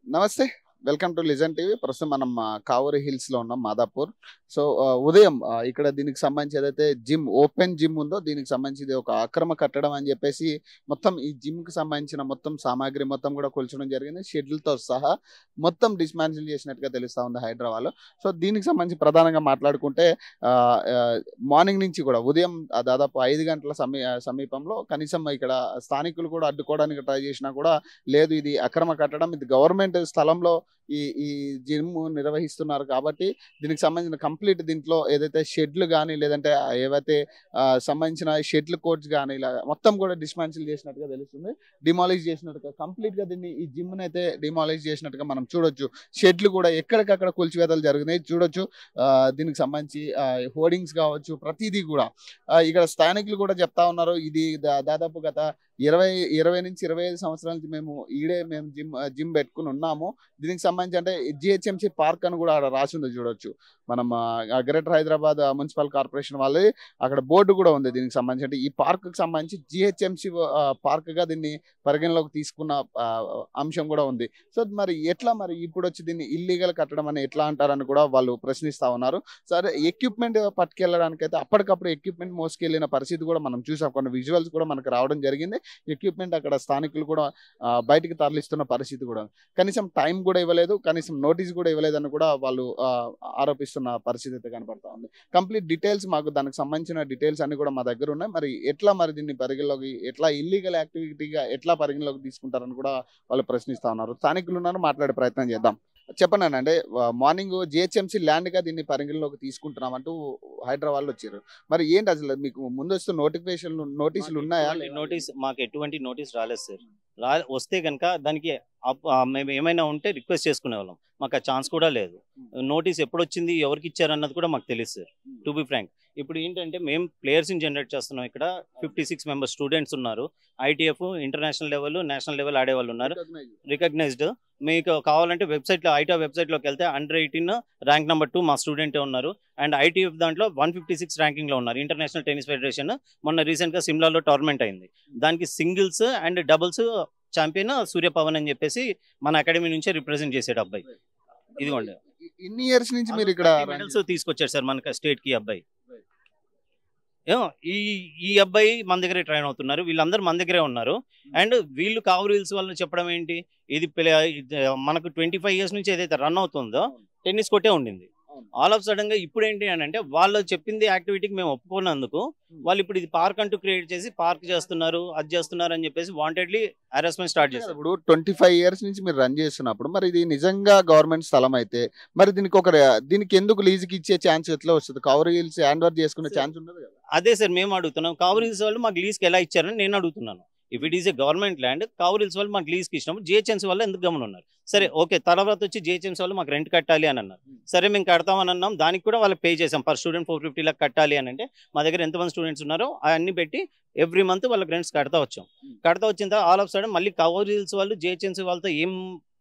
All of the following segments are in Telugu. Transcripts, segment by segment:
నమస్తే వెల్కమ్ టు లిజన్ టీవీ ప్రస్తుతం మనం ఆ, కావూరి హిల్స్ లో ఉన్నాం మాదాపూర్ సో ఆ, ఉదయం ఆ, ఇక్కడ దీనికి సంబంధించి ఏదైతే జిమ్ ఓపెన్ జిమ్ ఉందో దీనికి సంబంధించి ఇది ఒక అక్రమ కట్టడం అని చెప్పేసి మొత్తం ఈ జిమ్ కి సంబంధించిన మొత్తం సామాగ్రి మొత్తం కూడా కొల్చడం జరిగింది షెడ్యూల్ తో సహా మొత్తం డిస్మాంటిల్ చేసినట్టుగా తెలుస్తా ఉంది హైదరాబాద్ లో సో దీనికి సంబంధించి ప్రధానంగా మాట్లాడుకుంటే ఆ, ఆ, మార్నింగ్ నుంచి కూడా ఉదయం ఆ, దాదాపు ఐదు గంటల సమీ ఆ, సమీపంలో కనీసం ఇక్కడ స్థానికులు కూడా అడ్డుకోవడానికి ట్రై చేసినా కూడా లేదు ఇది అక్రమ కట్టడం ఇది గవర్నమెంట్ స్థలంలో ఈ ఈ జిమ్ నిర్వహిస్తున్నారు కాబట్టి దీనికి సంబంధించిన కంప్లీట్ దీంట్లో ఏదైతే షెడ్లు కానీ లేదంటే ఆ ఏవైతే ఆ, సంబంధించిన షెడ్లు కోర్ట్స్ కానీ ఇలా మొత్తం కూడా డిస్మాంటిల్ చేసినట్టుగా తెలుస్తుంది డిమాలిష్ చేసినట్టుగా కంప్లీట్ గా దీన్ని ఈ జిమ్ అయితే డిమాలిష్ చేసినట్టుగా మనం చూడొచ్చు షెడ్లు కూడా ఎక్కడికక్కడ కూల్చివేతలు జరిగినాయి చూడొచ్చు ఆ, దీనికి సంబంధించి హోర్డింగ్స్ కావచ్చు ప్రతిదీ కూడా ఆ, ఇక్కడ స్థానికులు కూడా చెప్తా ఉన్నారు ఇది దా- దాదాపు గత ఇరవై ఇరవై నుంచి ఇరవై ఐదు సంవత్సరాల నుంచి మేము ఈడే మేము జిమ్ జిమ్ పెట్టుకుని ఉన్నాము దీనికి సంబంధించి అంటే జిహెచ్ఎంసీ పార్క్ అని కూడా ఆడ రాసి ఉంది చూడొచ్చు మనం ఆ, గ్రేటర్ హైదరాబాద్ మున్సిపల్ కార్పొరేషన్ వాళ్ళది అక్కడ బోర్డు కూడా ఉంది దీనికి సంబంధించి అంటే ఈ పార్క్ కి సంబంధించి జిహెచ్ఎంసీ పార్క్ గా దీన్ని పరిగణలోకి తీసుకున్న ఆ, అంశం కూడా ఉంది సో మరి ఎట్లా మరి ఇప్పుడు వచ్చి దీన్ని ఇల్లీగల్ కట్టడం అని ఎట్లా అంటారని కూడా వాళ్ళు ప్రశ్నిస్తా ఉన్నారు సరే ఎక్విప్మెంట్ పట్టుకెళ్ళడానికి అయితే అప్పటికప్పుడు ఎక్విప్మెంట్ మోసుకెళ్ళిన పరిస్థితి కూడా మనం చూసాం కొన్ని విజువల్స్ కూడా మనకు రావడం జరిగింది ఎక్విప్మెంట్ అక్కడ స్థానికులు కూడా ఆ, బయటికి తరలిస్తున్న పరిస్థితి కూడా ఉంది. కనీసం టైం కూడా ఇవ్వలేదు కనీసం నోటీస్ కూడా ఇవ్వలేదని కూడా వాళ్ళు ఆ, ఆరోపిస్తున్న పరిస్థితి అయితే కనపడతా ఉంది కంప్లీట్ డీటెయిల్స్ మాకు దానికి సంబంధించిన డీటెయిల్స్ అన్ని కూడా మా దగ్గర ఉన్నాయి మరి ఎట్లా మరి దీన్ని పరిగణలోకి ఎట్లా ఇల్లీగల్ యాక్టివిటీగా ఎట్లా పరిగణలోకి తీసుకుంటారని కూడా వాళ్ళు ప్రశ్నిస్తా ఉన్నారు స్థానికులు ఉన్నారు మాట్లాడే ప్రయత్నం చేద్దాం చెప్పండి అన్న, అంటే మార్నింగ్ జిహెచ్ఎంసీ ల్యాండ్ గా దీన్ని పరిగణలోకి తీసుకుంటున్నామంటూ హైదరాబాద్ లో వచ్చారు మరి ఏంటి అసలు మీకు ముందు వస్తూ నోటిఫికేషన్ నోటీసులు ఉన్నాయా ఎటువంటి నోటీస్ మాకు ఎటువంటి నోటీస్ రాలేదు సార్ రా వస్తే కనుక దానికి అప్- ఆ, మేము ఏమైనా ఉంటే రిక్వెస్ట్ చేసుకునే వాళ్ళం మాకు ఆ ఛాన్స్ కూడా లేదు నోటీస్ ఎప్పుడు వచ్చింది ఎవరికి ఇచ్చారు అన్నది కూడా మాకు తెలియదు సార్ టు బి ఫ్రాంక్ ఇప్పుడు ఏంటంటే మేము ప్లేయర్స్ని జనరేట్ చేస్తున్నాం ఇక్కడ ఫిఫ్టీ సిక్స్ మెంబర్స్ స్టూడెంట్స్ ఉన్నారు ITF international level national level ఆడే వాళ్ళు ఉన్నారు రికగ్నైజ్డ్ మీకు కావాలంటే వెబ్సైట్లో ఐటీ వెబ్సైట్లోకి వెళ్తే under eighteen rank number two మా స్టూడెంటే ఉన్నారు అండ్ ఐటీఎఫ్ దాంట్లో వన్ ఫిఫ్టీ సిక్స్ ర్యాంకింగ్లో ఉన్నారు ఇంటర్నేషనల్ టెన్నిస్ ఫెడరేషన్ మొన్న రీసెంట్గా సిమ్లాలో టోర్నమెంట్ అయింది దానికి singles and doubles champion Surya Pavan అని చెప్పేసి మన అకాడమీ నుంచే రిప్రజెంట్ చేసాడు అబ్బాయి ఇదిగోండి ఇన్ని ఇయర్స్ నుంచి మీరు ఇక్కడ మెడల్స్ తీసుకొచ్చారు సార్ మనకి స్టేట్ కి ఈ అబ్బాయి ఏమో, ఈ ఈ అబ్బాయి మన దగ్గరే ట్రైన్ అవుతున్నారు వీళ్ళందరూ మన దగ్గరే ఉన్నారు అండ్ వీళ్ళు కావు రీల్స్ వాళ్ళని చెప్పడం ఏంటి ఇది పిల్ల- ఇది మనకు ట్వంటీ ఫైవ్ ఇయర్స్ నుంచి ఏదైతే రన్ అవుతుందో టెన్నిస్ కొట్టే ఉండింది ఆల్ ఆఫ్ సడన్ గా ఇప్పుడు ఏంటి అని అంటే వాళ్ళు చెప్పింది యాక్టివిటీకి మేము ఒప్పుకున్నందుకు వాళ్ళు ఇప్పుడు ఇది పార్క్ అంటూ క్రియేట్ చేసి పార్క్ చేస్తున్నారు అది చేస్తున్నారు అని చెప్పేసి వాంటెడ్లీ హరాస్మెంట్ స్టార్ట్ చేస్తారు ఇప్పుడు ట్వంటీ ఫైవ్ ఇయర్స్ నుంచి మీరు రన్ చేస్తున్నప్పుడు మరి ఇది నిజంగా గవర్నమెంట్ స్థలం అయితే మరి దీనికి ఒక దీనికి ఎందుకు లీజుకి ఇచ్చే ఛాన్స్ ఎట్లా వస్తుంది కవర్ హిల్స్ హ్యాండ్ ఓవర్ చేసుకునే ఛాన్స్ ఉండదు కదా అదే సార్ మేము అడుగుతున్నాం కావురీల్స్ వాళ్ళు మాకు లీజ్కి ఎలా ఇచ్చారని నేను అడుగుతున్నాను if it is a government land Kavuri Hills వాళ్ళు మాకు లీజ్కి ఇచ్చినప్పుడు జిహెచ్ఎంసీ వాళ్ళు ఎందుకు గమనం ఉన్నారు సరే ఓకే తర్వాత వచ్చి జిహెచ్ఎంసీ వాళ్ళు మాకు రెంట్ కట్టాలి అని అన్నారు సరే మేము కడతామని అన్నాం దానికి కూడా వాళ్ళకి పే చేసాం per student four fifty lakh కట్టాలి అని అంటే మా దగ్గర ఎంతమంది స్టూడెంట్స్ ఉన్నారో అవన్నీ పెట్టి ఎవ్రీ మంత్ వాళ్ళకి రెంట్స్ కడతా వచ్చాం కడతా వచ్చిన తర్వాత ఆల్ ఆఫ్ సడన్ మళ్ళీ కవరీల్స్ వాళ్ళు జిహెచ్ఎంసీ వాళ్ళతో ఏం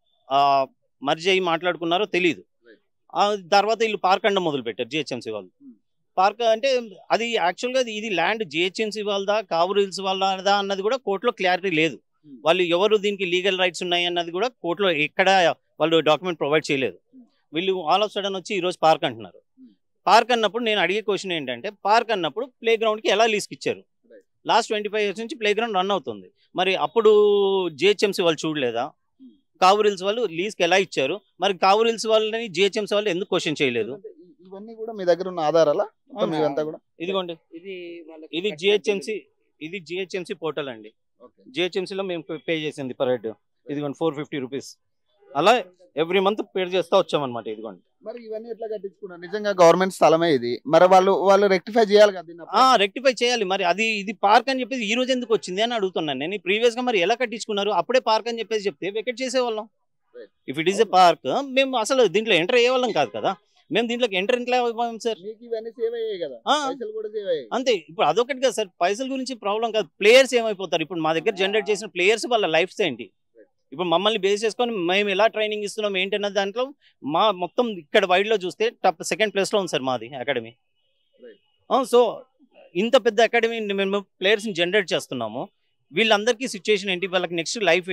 మర్జీ అయ్యి మాట్లాడుకున్నారో తెలియదు ఆ తర్వాత వీళ్ళు పార్క్ అండ మొదలు పెట్టారు జిహెచ్ఎంసీ వాళ్ళు పార్క్ అంటే అది యాక్చువల్గా ఇది ల్యాండ్ జిహెచ్ఎంసీ వాళ్ళదా కావూరు హిల్స్ వాళ్ళదా అన్నది కూడా కోర్టులో క్లారిటీ లేదు వాళ్ళు ఎవరు దీనికి లీగల్ రైట్స్ ఉన్నాయి అన్నది కూడా కోర్టులో ఎక్కడ వాళ్ళు డాక్యుమెంట్ ప్రొవైడ్ చేయలేదు వీళ్ళు ఆల్ ఆఫ్ సడన్ వచ్చి ఈరోజు పార్క్ అంటున్నారు పార్క్ అన్నప్పుడు నేను అడిగే క్వశ్చన్ ఏంటంటే పార్క్ అన్నప్పుడు ప్లే గ్రౌండ్కి ఎలా లీస్కి ఇచ్చారు లాస్ట్ ట్వంటీ ఫైవ్ ఇయర్స్ నుంచి ప్లే గ్రౌండ్ రన్ అవుతుంది మరి అప్పుడు జిహెచ్ఎంసీ వాళ్ళు చూడలేదా కావూరు హిల్స్ వాళ్ళు లీజ్కి ఎలా ఇచ్చారు మరి కావూరు హిల్స్ వాళ్ళని జిహెచ్ఎంసీ వాళ్ళు ఎందుకు క్వశ్చన్ చేయలేదు ఇవన్నీ కూడా మీ దగ్గర ఉన్న ఆధారాలా మొత్తం అవునా. ఇవంతా కూడా ఇదిగోండి ఇది వాళ్ళకి ఇది కట్టిన జిహెచ్ఎంసి ఇది జిహెచ్ఎంసి పోర్టల్ అండి జిహెచ్ఎంసీలో మేము పే చేసింది పర్ హెడ్ ఇదిగోండి ఫోర్ ఫిఫ్టీ రూపీస్ అలా ఎవ్రీ మంత్ పే చేస్తూ వచ్చామన్నమాట ఇదిగోండి మరి ఇవన్నీ ఎట్లా కట్టించుకున్నారు నిజంగా గవర్నమెంట్ స్థలమే ఇది మరి వాళ్ళు వాళ్ళు రెక్టిఫై చేయాలి కదా దీన్ని ఆ రెక్టిఫై చేయాలి మరి అది ఇది పార్క్ అని చెప్పేసి ఈ రోజు ఎందుకు వచ్చింది అని అడుగుతున్నాను నేను ప్రీవియస్ గా మరి ఎలా కట్టించుకున్నారు అప్పుడే పార్క్ అని చెప్పేసి చెప్తే వెకెట్ చేసేవాళ్ళం Right. If it is a park మేము అసలు దీంట్లో ఎంటర్ అయ్యేవాళ్ళం కాదు కదా మేము దీంట్లోకి ఎంటర్ ఇంట్లో అవ్వం సార్ మీకు ఇవన్నీ సేవ్ అయ్యాయి కదా ఆ. పైసలు కూడా సేవ్ అయ్యాయి అంతే ఇప్పుడు అదొకటి కదా సార్ పైసల గురించి ప్రాబ్లం కాదు ప్లేయర్స్ ఏమైపోతారు ఇప్పుడు మా దగ్గర జనరేట్ చేసిన ప్లేయర్స్ వాళ్ళ లైఫ్స్ ఏంటి ఇప్పుడు మమ్మల్ని బేస్ చేసుకొని మేము ఎలా ట్రైనింగ్ ఇస్తున్నాం ఏంటన్న దాంట్లో మా మొత్తం ఇక్కడ వైడ్ లో చూస్తే టాప్ సెకండ్ ప్లేస్ లో ఉంది సార్ మాది అకాడమీ Right. సో ఇంత పెద్ద అకాడమీ మేము ప్లేయర్స్ని జనరేట్ చేస్తున్నాము వీళ్ళందరికీ సిచ్యుయేషన్ ఏంటి వాళ్ళకి నెక్స్ట్ లైఫ్ ఏంటి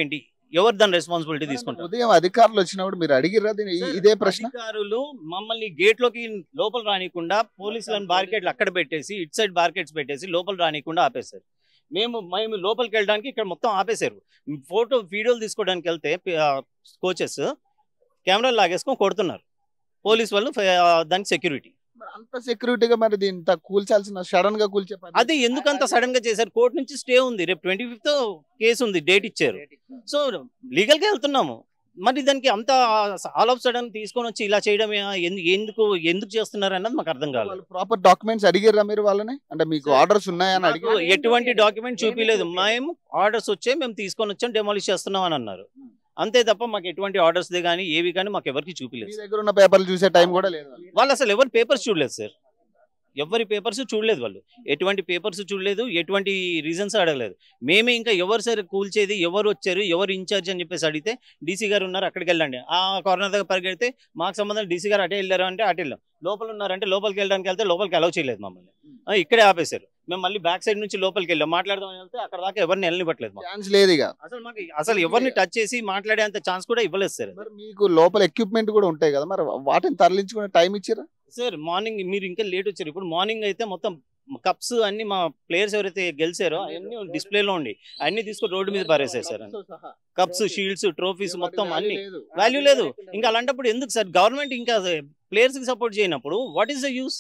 ఎవరు దాని రెస్పాన్సిబిలిటీ తీసుకుంటారు ఉదయం అధికారులు వచ్చినప్పుడు మీరు అడిగిర్రా దీని ఈ- ఇదే ప్రశ్న అధికారులు మమ్మల్ని గేట్ లోకి లోపల రానికుండా పోలీసులను బార్కెట్లు అక్కడ పెట్టేసి ఇట్ సైడ్ బార్కెట్స్ పెట్టేసి లోపల రానికుండా ఆపేశారు మేము మేము లోపలికి వెళ్ళడానికి ఇక్కడ మొత్తం ఆపేశారు ఫోటో వీడియోలు తీసుకోవడానికి వెళ్తే కోచెస్ కెమెరాలు లాగేసుకొని కొడుతున్నారు పోలీస్ వాళ్ళు ఆ, దానికి సెక్యూరిటీ మరి అంత సెక్యూరిటీగా మరి దీని ఇంత కూల్చాల్సిన సడన్ గా కూల్చే పని అదే ఎందుకంత సడన్ గా చేశారు కోర్టు నుంచి స్టే ఉంది రేపు ట్వంటీ ఫిఫ్త్ కేసు ఉంది డేట్ ఇచ్చారు సో లీగల్ గా వెళ్తున్నాము మరి దానికి అంత ఆల్ ఆఫ్ సడన్ తీసుకొని వచ్చి ఇలా చేయడం ఏ- ఎందు- ఎందుకు ఎందుకు చేస్తున్నారు అన్నది మాకు అర్థం కాలేదు వాళ్ళు ప్రాపర్ డాక్యుమెంట్స్ అడిగిర్రా మీరు వాళ్ళని అంటే మీకు Sir, ఆర్డర్స్ ఉన్నాయని అడిగి మాకు ఎటువంటి డాక్యుమెంట్ చూపించలేదు మేము ఆర్డర్స్ వచ్చాయి మేము తీసుకొని వచ్చాం డెమాలిష్ చేస్తున్నాం అని అన్నారు అంతే తప్ప మాకు ఎటువంటి ఆర్డర్స్ కానీ ఏవి కానీ మాకు ఎవరికి మీ చూపించలేదు దగ్గర ఉన్న పేపర్లు చూసే టైం కూడా లేదు వాళ్ళకి. వాళ్ళు అసలు ఎవరి పేపర్స్ చూడలేదు సార్ ఎవరి పేపర్స్ చూడలేదు వాళ్ళు ఎటువంటి పేపర్స్ చూడలేదు ఎటువంటి రీజన్స్ అడగలేదు మేమే ఇంకా ఎవరు సార్ కూల్చేది ఎవరు వచ్చారు ఎవరు ఇన్ఛార్జ్ అని చెప్పేసి అడిగితే డీసీ గారు ఉన్నారు అక్కడికి వెళ్ళండి ఆ కార్నర్ దగ్గర పరిగెడితే మాకు సంబంధం డీసీ గారు అటే వెళ్ళారు అంటే అటు వెళ్ళాం లోపల ఉన్నారంటే లోపలికి వెళ్ళడానికి వెళ్తే లోపలికి అలౌ చేయలేదు మమ్మల్ని ఆ, ఇక్కడే ఆపేశారు మేము మళ్ళీ బ్యాక్ సైడ్ నుంచి లోపలికి వెళ్ళాం మాట్లాడదామని వెళ్తే అక్కడ దాకా ఎవరిని వెళ్ళనివ్వట్లేదు మాకు ఛాన్స్ లేదు ఇక అసలు మాకు అసలు ఎవరిని టచ్ చేసి మాట్లాడేంత ఛాన్స్ కూడా ఇవ్వలేదు సార్ మరి మీకు లోపల ఎక్విప్మెంట్ కూడా ఉంటాయి కదా మరి వాటిని తరలించుకునే టైం ఇచ్చారా సార్ మార్నింగ్ మీరు ఇంకా లేట్ వచ్చారు ఇప్పుడు మార్నింగ్ అయితే మొత్తం కప్స్ అన్ని మా ప్లేయర్స్ ఎవరైతే గెలిచారో అవన్నీ డిస్ప్లేలో ఉండి అన్ని తీసుకొని రోడ్డు మీద పారేసారు సార్ కప్స్ షీల్డ్స్ ట్రోఫీస్ మొత్తం అన్ని వాల్యూ లేదు ఇంకా అలాంటప్పుడు ఎందుకు సార్ గవర్నమెంట్ ఇంకా ప్లేయర్స్ కి సపోర్ట్ చేయనప్పుడు వాట్ ఈస్ ద యూస్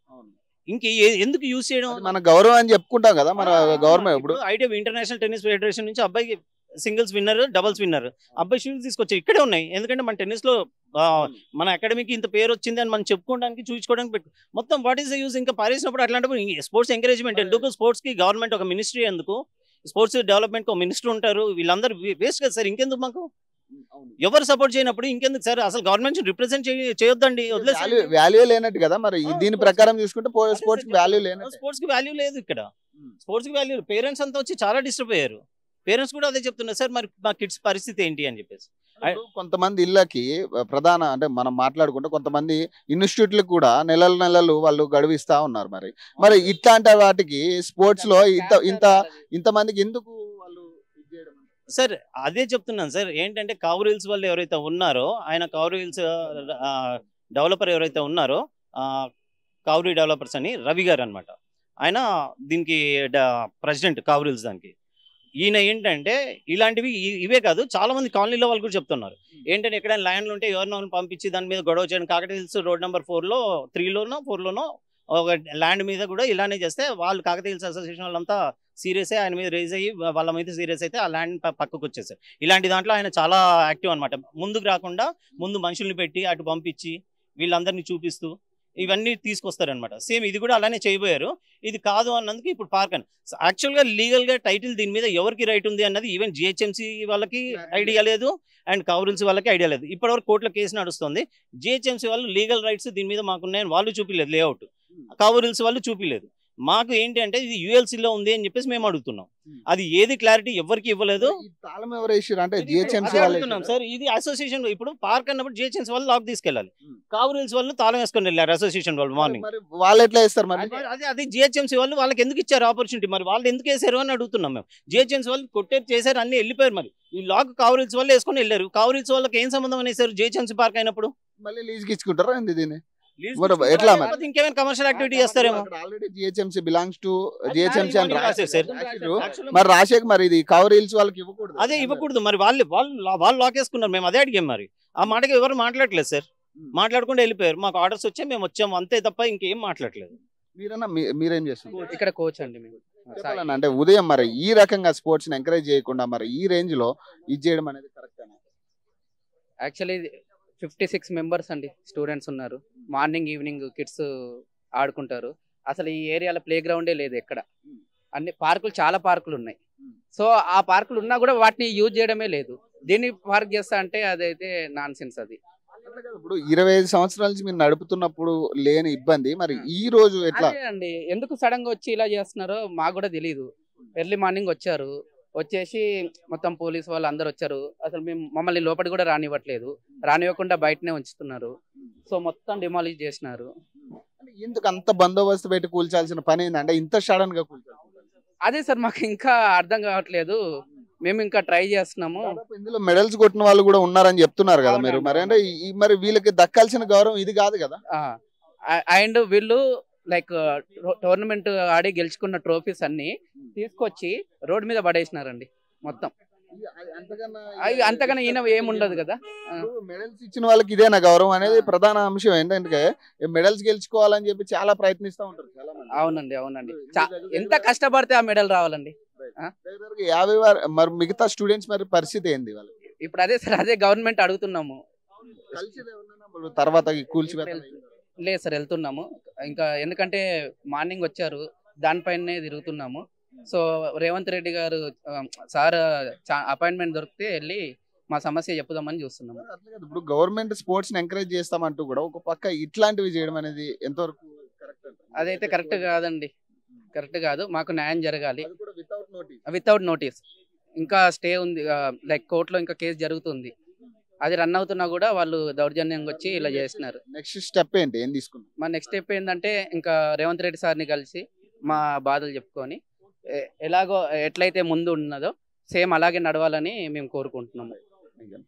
ఇంక ఏ- ఎందుకు యూస్ చేయడం మన గౌరవం అని చెప్పుకుంటాం కదా మన గవర్నమెంట్ ఇప్పుడు ఐడియా ఇంటర్నేషనల్ టెన్నిస్ ఫెడరేషన్ నుంచి అబ్బాయికి సింగిల్స్ విన్నర్ డబుల్స్ విన్నర్ అబ్బాయి షీల్డ్స్ తీసుకొచ్చారు ఇక్కడే ఉన్నాయి ఎందుకంటే మన టెన్నిస్ లో ఆ, మన అకాడమీకి ఇంత పేరు వచ్చింది అని మనం చెప్పుకోవడానికి చూపించుకోవడానికి పెట్టు మొత్తం వాట్ ఈస్ ద యూస్ ఇంకా పారేసినప్పుడు అట్లాంటప్పుడు స్పోర్ట్స్ ఎంకరేజ్మెంట్ ఎందుకు స్పోర్ట్స్ కి గవర్నమెంట్ ఒక మినిస్ట్రీ ఎందుకు స్పోర్ట్స్ డెవలప్మెంట్ ఒక మినిస్టర్ ఉంటారు వీళ్ళందరూ వేస్ట్ కదా సార్ ఇంకెందుకు మాకు ఎవరు సపోర్ట్ చేయనప్పుడు ఇంకెందుకు సార్ అసలు గవర్నమెంట్ రిప్రజెంట్ చేయొద్దండి వదిలేసి వాల్యూ లేనట్టు కదా మరి ఈ- దీని ప్రకారం చూసుకుంటే స్పోర్ట్స్ కి వాల్యూ లేనట్టు స్పోర్ట్స్ కి వాల్యూ లేదు ఇక్కడ స్పోర్ట్స్ కి వాల్యూ పేరెంట్స్ అంతా వచ్చి చాలా డిస్టర్బ్ అయ్యారు పేరెంట్స్ కూడా అదే చెప్తున్నారు సార్ మరి మా కిడ్స్ పరిస్థితి ఏంటి అని చెప్పేసి ఇప్పుడు కొంతమంది ఇళ్ళకి ప్రధాన అంటే మనం మాట్లాడుకుంటే కొంతమంది ఇన్స్టిట్యూట్లకు కూడా నెలలు నెలలు వాళ్ళు గడువిస్తా ఉన్నారు మరి మరి ఇట్లాంటి వాటికి స్పోర్ట్స్ లో ఇంత ఇంత ఇంతమందికి ఎందుకు వాళ్ళు ఇది చేయడం అంటే? సార్ అదే చెప్తున్నాను సార్ ఏంటంటే కావురీల్స్ వాళ్ళు ఎవరైతే ఉన్నారో ఆయన కావురీల్స్ డెవలపర్ ఎవరైతే ఉన్నారో ఆ, కావురీ డెవలపర్స్ అని రవి గారు అనమాట ఆయన దీనికి ప్రెసిడెంట్ కావురీల్స్ దానికి ఈయన ఏంటంటే ఇలాంటివి ఇ- ఇవే కాదు చాలా మంది కాలనీలో వాళ్ళు కూడా చెప్తున్నారు ఏంటంటే ఎక్కడైనా ల్యాండ్లు ఉంటే ఎవరినో ఒకరిని పంపించి దాని మీద గొడవ చేయడం కాకటి హిల్స్ రోడ్ నెంబర్ ఫోర్లో త్రీలోనో ఫోర్లోనో ఒక ల్యాండ్ మీద కూడా ఇలానే చేస్తే వాళ్ళు కాకతీయ హిల్స్ అసోసియేషన్ వాళ్ళంతా సీరియస్ ఆయన మీద రేజ్ అయ్యి వాళ్ళ మీద సీరియస్ అయితే ఆ ల్యాండ్ పక్కకు వచ్చేసారు ఇలాంటి దాంట్లో ఆయన చాలా యాక్టివ్ అనమాట ముందుకు రాకుండా ముందు మనుషుల్ని పెట్టి అటు పంపించి వీళ్ళందరినీ చూపిస్తూ ఇవన్నీ తీసుకొస్తారనమాట సేమ్ ఇది కూడా అలానే చేయబోయారు ఇది కాదు అన్నందుకు ఇప్పుడు పార్క్ అని యాక్చువల్గా లీగల్గా టైటిల్ దీని మీద ఎవరికి రైట్ ఉంది అన్నది ఈవెన్ జిహెచ్ఎంసీ వాళ్ళకి ఐడియా లేదు అండ్ కౌరిల్స్ వాళ్ళకి ఐడియా లేదు ఇప్పటివరకు కోర్టులో కేసు నడుస్తుంది జిహెచ్ఎంసీ వాళ్ళు లీగల్ రైట్స్ దీని మీద మాకున్నాయని వాళ్ళు చూపిలేదు లేఅవుట్ కౌరిల్స్ వాళ్ళు చూపిలేదు మాకు ఏంటి అంటే ఇది ULC లో ఉంది అని చెప్పేసి మేము అడుగుతున్నాం అది ఏది క్లారిటీ ఎవరికి ఇవ్వలేదు ఈ తాళం ఎవరు వేసారు అంటే జిహెచ్ఎంసీ అదే వాళ్ళు అడుగుతున్నాం వేసిర్రా? సార్ ఇది అసోసియేషన్ ఇప్పుడు పార్క్ అన్నప్పుడు జిహెచ్ఎంసీ వాళ్ళు లాక్ తీసుకెళ్ళాలి Hmm. కావురిల్స్ వాళ్ళు తాళం వేసుకొని వెళ్ళారు అసోసియేషన్ వాళ్ళు మార్నింగ్ మరి వాళ్ళు ఎట్లా వేస్తారు మరి అది- అదే అది జిహెచ్ఎంసీ వాళ్ళు వాళ్ళకి ఎందుకు ఇచ్చారు ఆపర్చునిటీ మరి వాళ్ళు ఎందుకు వేసారు అని అడుగుతున్నాం మేము జిహెచ్ఎంసీ వాళ్ళు కొట్టేది చేశారు అన్ని వెళ్ళిపోయారు మరి ఈ లాక్ కావరిల్స్ వాళ్ళు వేసుకొని వెళ్ళారు కావరిల్స్ వాళ్ళకి ఏం సంబంధం అనేసారు జిహెచ్ఎంసీ పార్క్ అయినప్పుడు మళ్ళీ లీజ్కి ఇచ్చుకుంటారా ఏంది దీన్ని Lease మరి తీసుకుంటారా? ఎట్లా మరి? లేకపోతే ఇంకేమైనా కమర్షియల్ యాక్టివిటీ చేస్తారేమో already GHMC belongs to GHMC అని రాశారు రాశారు సార్. రాశారు. Actually, మరి రాసేకి మరి ఇది కవర్ హిల్స్ వాళ్ళకి ఇవ్వకూడదు అదే ఇవ్వకూడదు మరి వాళ్ళు వాళ్ళు వాళ్ళు లాక్ వేసుకున్నారు మేము అదే అడిగాం మరి ఆ మాటకి ఎవరు మాట్లాడలేదు సార్ మాట్లాడకుండా వెళ్ళిపోయారు మాకు ఆర్డర్స్ వచ్చాయి మేము వచ్చాము అంతే తప్ప ఇంకేం మాట్లాడలేదు మీరన్నా మీ- మీరేం చేస్తున్నారు ఇక్కడ కోచ్ అండి మేము చెప్పాలన్నా అంటే ఉదయం మరి ఈ రకంగా స్పోర్ట్స్ ని ఎంకరేజ్ చేయకుండా మరి ఈ రేంజ్ లో ఇది చేయడం అనేది correct actually fifty six members అండి స్టూడెంట్స్ ఉన్నారు మార్నింగ్ ఈవినింగ్ కిడ్స్ ఆడుకుంటారు అసలు ఈ ఏరియాలో ప్లే గ్రౌండే లేదు ఎక్కడ అన్ని పార్కులు చాలా పార్కులు ఉన్నాయి సో ఆ పార్కులు ఉన్నా కూడా వాటిని యూజ్ చేయడమే లేదు దీన్ని పార్క్ చేస్తా అంటే అదైతే నాన్ సెన్స్ అది ఇప్పుడు ఇరవై ఐదు సంవత్సరాల నుంచి మీరు నడుపుతున్నప్పుడు లేని ఇబ్బంది మరి ఈ రోజు ఎట్లా అదే అండి ఎందుకు సడన్ గా వచ్చి ఇలా చేస్తున్నారో మాకు కూడా తెలియదు ఎర్లీ మార్నింగ్ వచ్చారు వచ్చేసి మొత్తం పోలీస్ వాళ్ళు అందరు వచ్చారు అసలు మేము మమ్మల్ని లోపలి కూడా రానివ్వట్లేదు రానివ్వకుండా బయటనే ఉంచుతున్నారు సో మొత్తం డిమాలిష్ చేసినారు అంటే ఎందుకు అంత బందోబస్తు పెట్టి కూల్చాల్సిన పని ఏంది అంటే ఇంత సడన్ గా కూల్చాలి అదే సార్ మాకు ఇంకా అర్థం కావట్లేదు మేము ఇంకా ట్రై చేస్తున్నాము దాదాపు ఇందులో మెడల్స్ కొట్టిన వాళ్ళు కూడా ఉన్నారని చెప్తున్నారు కదా మీరు అవునండి, మరి అంటే ఈ మరి వీళ్ళకి దక్కాల్సిన గౌరవం ఇది కాదు కదా అండ్ వీళ్ళు లైక్ టోర్నమెంట్ ఆడి గెలుచుకున్న ట్రోఫీస్ అన్ని తీసుకొచ్చి రోడ్ మీద పడేసినారండి మొత్తం అవి అంతకన్నా ఈయన ఏముండదు కదా ఆ. మెడల్స్ ఇచ్చిన వాళ్ళకి ఇదేనా గౌరవం అనేది ఆ. ప్రధాన అంశం ఏంటంటే మెడల్స్ గెలుచుకోవాలని చెప్పి చాలా ప్రయత్నిస్తూ ఉంటారు చాలా మంది అవునండి అవునండి చా- ఎంత కష్టపడితే ఆ మెడల్ రావాలండి దగ్గరగా యాభై వారు మరి మిగతా స్టూడెంట్స్ మరి పరిస్థితి ఏంది వాళ్ళు ఇప్పుడు అదే సార్ అదే గవర్నమెంట్ అడుగుతున్నాము కలిసిదే ఉన్నారా? మరి తర్వాత ఈ కూల్చి లేదు సార్ వెళ్తున్నాము ఇంకా ఎందుకంటే మార్నింగ్ వచ్చారు దానిపైనే తిరుగుతున్నాము సో రేవంత్ రెడ్డి గారు ఆ, సార్ అపాయింట్మెంట్ దొరికితే వెళ్ళి మా సమస్య చెప్పుదామని చూస్తున్నాము అట్లా కాదు. ఇప్పుడు గవర్నమెంట్ స్పోర్ట్స్ ని ఎంకరేజ్ చేస్తామంటూ కూడా ఒక పక్క ఇట్లాంటివి చేయడం అనేది ఎంతవరకు కరెక్ట్ అదైతే కరెక్ట్ కాదండి కరెక్ట్ కాదు మాకు న్యాయం జరగాలి అది కూడా వితౌట్ నోటీస్ వితౌట్ నోటీస్ ఇంకా స్టే ఉంది లైక్ కోర్టులో ఇంకా కేసు జరుగుతుంది అది రన్ అవుతున్నా కూడా వాళ్ళు దౌర్జన్యంగా వచ్చి ఇలా చేస్తున్నారు నెక్స్ట్ స్టెప్ ఏంటి ఏం తీసుకున్నాం మా నెక్స్ట్ స్టెప్ ఏంటంటే ఇంకా రేవంత్ రెడ్డి సార్ని కలిసి మా బాధలు చెప్పుకొని ఎ- ఎలాగో ఎట్లయితే ముందు ఉన్నదో సేమ్ అలాగే నడవాలని మేము కోరుకుంటున్నాము